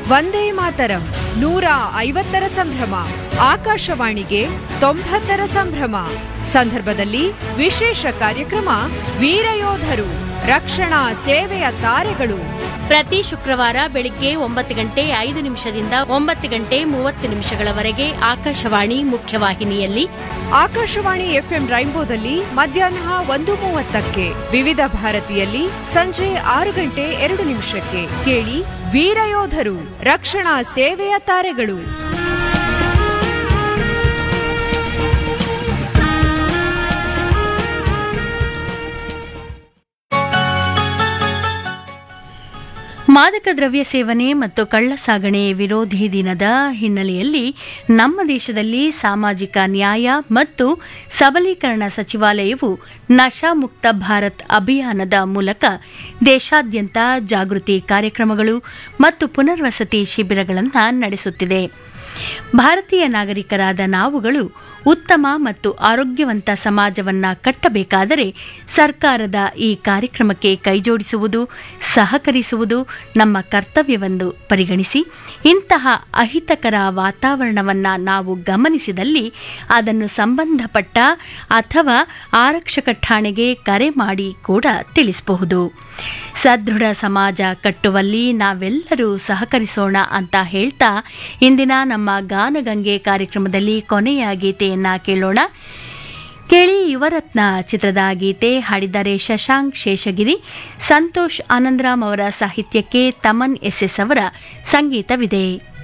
ವಂದೇ ಮಾತರಂ ನೂರ ಐವತ್ತರ ಸಂಭ್ರಮ ಆಕಾಶವಾಣಿಗೆ ತೊಂಬತ್ತರ ಸಂಭ್ರಮ ಸಂದರ್ಭದಲ್ಲಿ ವಿಶೇಷ ಕಾರ್ಯಕ್ರಮ ವೀರಯೋಧರು ರಕ್ಷಣಾ ಸೇವೆಯ ತಾರೆಗಳು ಪ್ರತಿ ಶುಕ್ರವಾರ ಬೆಳಿಗ್ಗೆ ಒಂಬತ್ತು ಗಂಟೆ ಐದು ನಿಮಿಷದಿಂದ ಒಂಬತ್ತು ಗಂಟೆ ಮೂವತ್ತು ನಿಮಿಷಗಳವರೆಗೆ ಆಕಾಶವಾಣಿ ಮುಖ್ಯವಾಹಿನಿಯಲ್ಲಿ ಆಕಾಶವಾಣಿ ಎಫ್ಎಂ ರೈನ್ಬೋದಲ್ಲಿ ಮಧ್ಯಾಹ್ನ ಒಂದು ಮೂವತ್ತಕ್ಕೆ ವಿವಿಧ ಭಾರತಿಯಲ್ಲಿ ಸಂಜೆ ಆರು ಗಂಟೆ ಎರಡು ನಿಮಿಷಕ್ಕೆ ಕೇಳಿ ವೀರಯೋಧರು ರಕ್ಷಣಾ ಸೇವೆಯ ತಾರೆಗಳು ಮಾದಕ ದ್ರವ್ಯ ಸೇವನೆ ಮತ್ತು ಕಳ್ಳ ಸಾಗಣೆ ವಿರೋಧಿ ದಿನದ ಹಿನ್ನೆಲೆಯಲ್ಲಿ ನಮ್ಮ ದೇಶದಲ್ಲಿ ಸಾಮಾಜಿಕ ನ್ಯಾಯ ಮತ್ತು ಸಬಲೀಕರಣ ಸಚಿವಾಲಯವು ನಶಾಮುಕ್ತ ಭಾರತ್ ಅಭಿಯಾನದ ಮೂಲಕ ದೇಶಾದ್ಯಂತ ಜಾಗೃತಿ ಕಾರ್ಯಕ್ರಮಗಳು ಮತ್ತು ಪುನರ್ವಸತಿ ಶಿಬಿರಗಳನ್ನು ನಡೆಸುತ್ತಿದೆ ಭಾರತೀಯ ನಾಗರಿಕರಾದ ನಾವುಗಳು ಉತ್ತಮ ಮತ್ತು ಆರೋಗ್ಯವಂತ ಸಮಾಜವನ್ನ ಕಟ್ಟಬೇಕಾದರೆ ಸರ್ಕಾರದ ಈ ಕಾರ್ಯಕ್ರಮಕ್ಕೆ ಕೈಜೋಡಿಸುವುದು ಸಹಕರಿಸುವುದು ನಮ್ಮ ಕರ್ತವ್ಯವೆಂದು ಪರಿಗಣಿಸಿ ಇಂತಹ ಅಹಿತಕರ ವಾತಾವರಣವನ್ನ ನಾವು ಗಮನಿಸಿದಲ್ಲಿ ಅದನ್ನು ಸಂಬಂಧಪಟ್ಟ ಅಥವಾ ಆರಕ್ಷಕ ಠಾಣೆಗೆ ಕರೆ ಮಾಡಿ ಕೂಡ ತಿಳಿಸಬಹುದು ಸದೃಢ ಸಮಾಜ ಕಟ್ಟುವಲ್ಲಿ ನಾವೆಲ್ಲರೂ ಸಹಕರಿಸೋಣ ಅಂತ ಹೇಳ್ತಾ ಇಂದಿನ ನಮ್ಮ ಗಾನಗಂಗೆ ಕಾರ್ಯಕ್ರಮದಲ್ಲಿ ಕೊನೆಯ ಗೀತೆಯನ್ನ ಕೇಳೋಣ ಕೇಳಿ ಯುವರತ್ನ ಚಿತ್ರದ ಗೀತೆ ಹಾಡಿದ್ದಾರೆ ಶಶಾಂಕ್ ಶೇಷಗಿರಿ ಸಂತೋಷ್ ಆನಂದರಾಮ್ ಅವರ ಸಾಹಿತ್ಯಕ್ಕೆ ತಮನ್ ಎಸ್ ಎಸ್ ಅವರ ಸಂಗೀತವಿದೆ